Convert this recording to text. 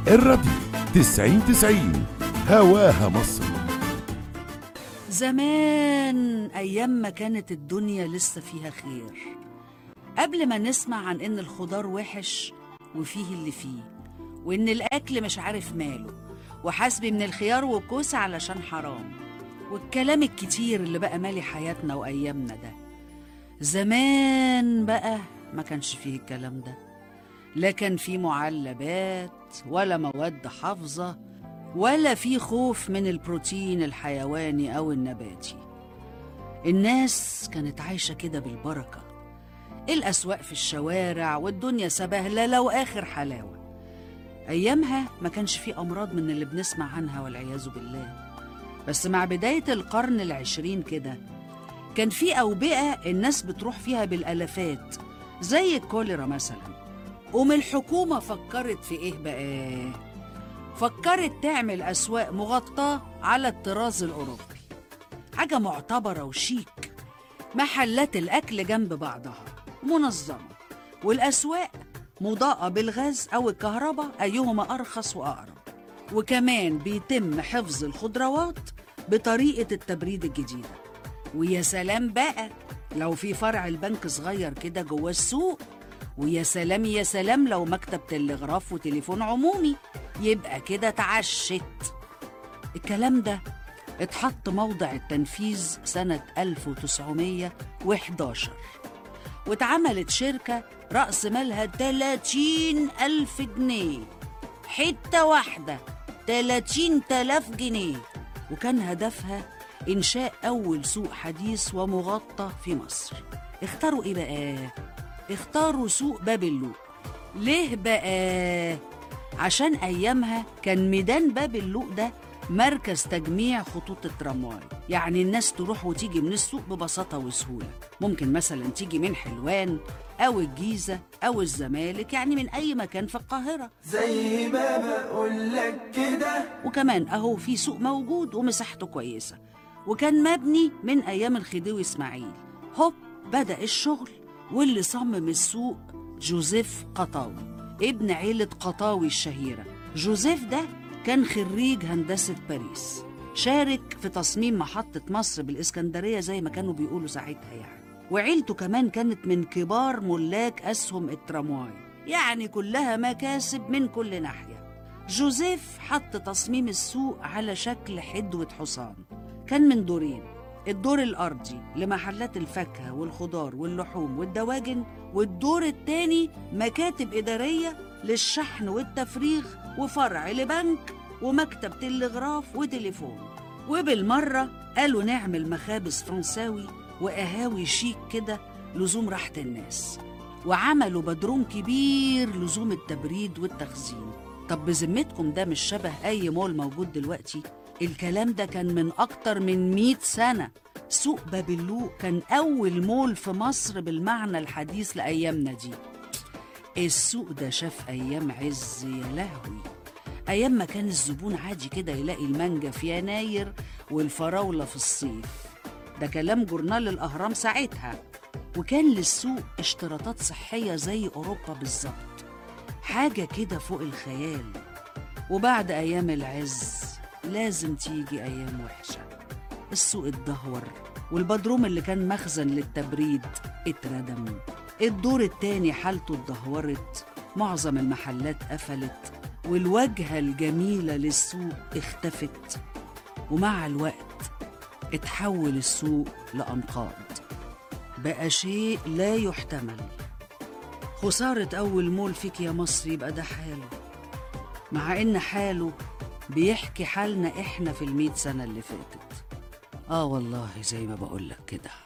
الراديو تسعين تسعين هواها مصر زمان أيام ما كانت الدنيا لسه فيها خير قبل ما نسمع عن إن الخضار وحش وفيه اللي فيه وإن الأكل مش عارف ماله وحسبي من الخيار والكوسة علشان حرام والكلام الكتير اللي بقى مالي حياتنا وأيامنا ده زمان بقى ما كانش فيه الكلام ده لا كان فيه معلبات ولا مواد حافظة ولا في خوف من البروتين الحيواني أو النباتي الناس كانت عايشة كده بالبركة الأسواق في الشوارع والدنيا سبهللة وآخر حلاوة أيامها ما كانش في أمراض من اللي بنسمع عنها والعياذ بالله بس مع بداية القرن العشرين كده كان في أوبئة الناس بتروح فيها بالألافات زي الكوليرا مثلا قوم الحكومة فكرت في إيه بقى؟ فكرت تعمل أسواق مغطاة على الطراز الأوروبي حاجة معتبرة وشيك محلات الأكل جنب بعضها منظمة والأسواق مضاءة بالغاز أو الكهرباء أيهما أرخص وأقرب وكمان بيتم حفظ الخضروات بطريقة التبريد الجديدة ويا سلام بقى لو في فرع البنك صغير كده جوه السوق ويا سلام يا سلام لو مكتب تلغراف وتليفون عمومي يبقى كده اتعشت الكلام ده اتحط موضع التنفيذ سنة 1911 واتعملت شركة رأس مالها 30 ألف جنيه حتة واحدة 30 تلاف جنيه وكان هدفها إنشاء أول سوق حديث ومغطى في مصر اختاروا إيه بقى؟ اختاروا سوق باب اللوق ليه بقى؟ عشان أيامها كان ميدان باب اللوق ده مركز تجميع خطوط الترامواي يعني الناس تروح وتيجي من السوق ببساطة وسهولة ممكن مثلا تيجي من حلوان أو الجيزة أو الزمالك يعني من أي مكان في القاهرة زي ما بقول لك كده وكمان أهو في سوق موجود ومساحته كويسة وكان مبني من أيام الخديوي إسماعيل هوب بدأ الشغل واللي صمم السوق جوزيف قطاوي ابن عيلة قطاوي الشهيرة جوزيف ده كان خريج هندسة باريس شارك في تصميم محطة مصر بالإسكندرية زي ما كانوا بيقولوا ساعتها يعني وعيلته كمان كانت من كبار ملاك أسهم الترامواي يعني كلها مكاسب من كل ناحية جوزيف حط تصميم السوق على شكل حدوة حصان كان من دورين الدور الأرضي لمحلات الفاكهة والخضار واللحوم والدواجن والدور التاني مكاتب إدارية للشحن والتفريغ وفرع لبنك ومكتب تلغراف وتليفون وبالمرة قالوا نعمل مخابز فرنساوي وقهاوي شيك كده لزوم راحة الناس وعملوا بدروم كبير لزوم التبريد والتخزين طب بذمتكم ده مش شبه أي مول موجود دلوقتي الكلام ده كان من أكتر من 100 سنة سوق بابلوق كان أول مول في مصر بالمعنى الحديث لأيامنا دي السوق ده شاف أيام عز يا لهوي أيام ما كان الزبون عادي كده يلاقي المانجا في يناير والفراولة في الصيف ده كلام جورنال الأهرام ساعتها وكان للسوق اشتراطات صحية زي أوروبا بالظبط حاجة كده فوق الخيال وبعد أيام العز لازم تيجي أيام وحشة السوق اتدهور والبدروم اللي كان مخزن للتبريد اتردم الدور التاني حالته اتدهورت معظم المحلات قفلت والواجهة الجميلة للسوق اختفت ومع الوقت اتحول السوق لأنقاض بقى شيء لا يحتمل خسارة أول مول فيك يا مصر يبقى ده حاله مع إن حاله بيحكي حالنا إحنا في المئة سنة اللي فاتت آه والله زي ما بقولك كده